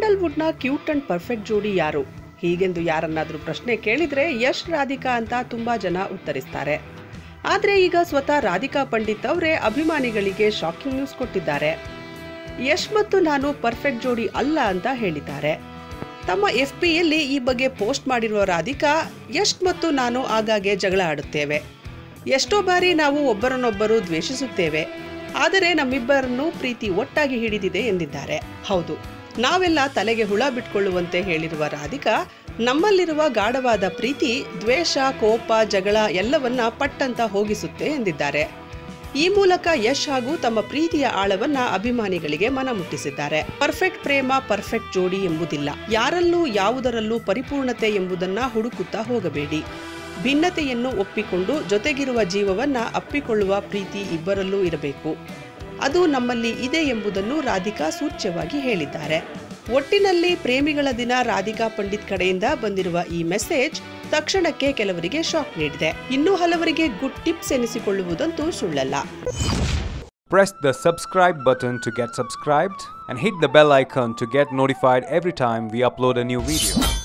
ಸ್ಯಾಂಡಲ್ವುಡ್ನ cute and perfect ಜೋಡಿ ಯಾರು ಹೀಗೆಂದು ಯಾರನ್ನಾದ್ರೂ ಪ್ರಶ್ನೆ ಕೇಳಿದ್ರೆ ಯಶ್ ರಾಧಿಕಾ ಅಂತ ತುಂಬಾ ಜನ ಉತ್ತರಿಸ್ತಾರೆ ಆದ್ರೆ ಈಗ ಸ್ವತಃ ರಾಧಿಕಾ ಪಂಡಿತ್ ಅವರೇ ಅಭಿಮಾನಿಗಳಿಗೆ ಶಾಕಿಂಗ್ ನ್ಯೂಸ್ ಕೊಟ್ಟಿದ್ದಾರೆ ಯಶ್ ಮತ್ತು ನಾನು ಪರ್ಫೆಕ್ಟ್ ಜೋಡಿ ಅಲ್ಲ ಅಂತ ಹೇಳಿದ್ದಾರೆ ತಮ್ಮ ಎಫ್ ಪಿಯಲ್ಲಿ ಈ ಬಗ್ಗೆ ಪೋಸ್ಟ್ ಮಾಡಿರುವ ರಾಧಿಕಾ ಯಶ್ ಮತ್ತು ನಾನು ಆಗಾಗ್ಗೆ ಜಗಳ ಆಡುತ್ತೇವೆ ಎಷ್ಟೋ ಬಾರಿ ನಾವು ಒಬ್ಬರನ್ನೊಬ್ಬರು ದ್ವೇಷಿಸುತ್ತೇವೆ ಆದರೆ ನಮ್ಮಿಬ್ಬರನ್ನು ಪ್ರೀತಿ ಒಟ್ಟಾಗಿ ಹಿಡಿದಿದೆ ಎಂದಿದ್ದಾರೆ ಹೌದು ನಾವೆಲ್ಲ ತಲೆಗೆ ಹುಳ ಬಿಟ್ಕೊಳ್ಳುವಂತೆ ಹೇಳಿರುವ ರಾಧಿಕಾ ನಮ್ಮಲ್ಲಿರುವ ಗಾಢವಾದ ಪ್ರೀತಿ ದ್ವೇಷ ಕೋಪ ಜಗಳ ಎಲ್ಲವನ್ನ ಪಟ್ಟಂತ ಹೋಗಿಸುತ್ತೆ ಎಂದಿದ್ದಾರೆ ಈ ಮೂಲಕ ಯಶ್ ಹಾಗೂ ತಮ್ಮ ಪ್ರೀತಿಯ ಆಳವನ್ನ ಅಭಿಮಾನಿಗಳಿಗೆ ಮನಮುಟ್ಟಿಸಿದ್ದಾರೆ ಪರ್ಫೆಕ್ಟ್ ಪ್ರೇಮ ಪರ್ಫೆಕ್ಟ್ ಜೋಡಿ ಎಂಬುದಿಲ್ಲ ಯಾರಲ್ಲೂ ಯಾವುದರಲ್ಲೂ ಪರಿಪೂರ್ಣತೆ ಎಂಬುದನ್ನ ಹುಡುಕುತ್ತಾ ಹೋಗಬೇಡಿ ಭಿನ್ನತೆಯನ್ನು ಒಪ್ಪಿಕೊಂಡು ಜೊತೆಗಿರುವ ಜೀವವನ್ನ ಅಪ್ಪಿಕೊಳ್ಳುವ ಪ್ರೀತಿ ಇಬ್ಬರಲ್ಲೂ ಇರಬೇಕು ಅದು ನಮ್ಮಲ್ಲಿ ಇದೆ ಎಂಬುದನ್ನು ರಾಧಿಕಾ ಸೂಚ್ಯವಾಗಿ ಹೇಳಿದ್ದಾರೆ ಒಟ್ಟಿನಲ್ಲಿ ಪ್ರೇಮಿಗಳ ದಿನ ರಾಧಿಕಾ ಪಂಡಿತ್ ಕಡೆಯಿಂದ ಬಂದಿರುವ ಈ ಮೆಸೇಜ್ ತಕ್ಷಣಕ್ಕೆ ಕೆಲವರಿಗೆ ಶಾಕ್ ನೀಡಿದೆ ಇನ್ನೂ ಹಲವರಿಗೆ ಗುಡ್ ಟಿಪ್ಸ್ ಎನಿಸಿಕೊಳ್ಳುವುದಂತೂ ಸುಳ್ಳಲ್ಲ Press the subscribe button to get subscribed and hit the bell icon to get notified every time we upload a new video.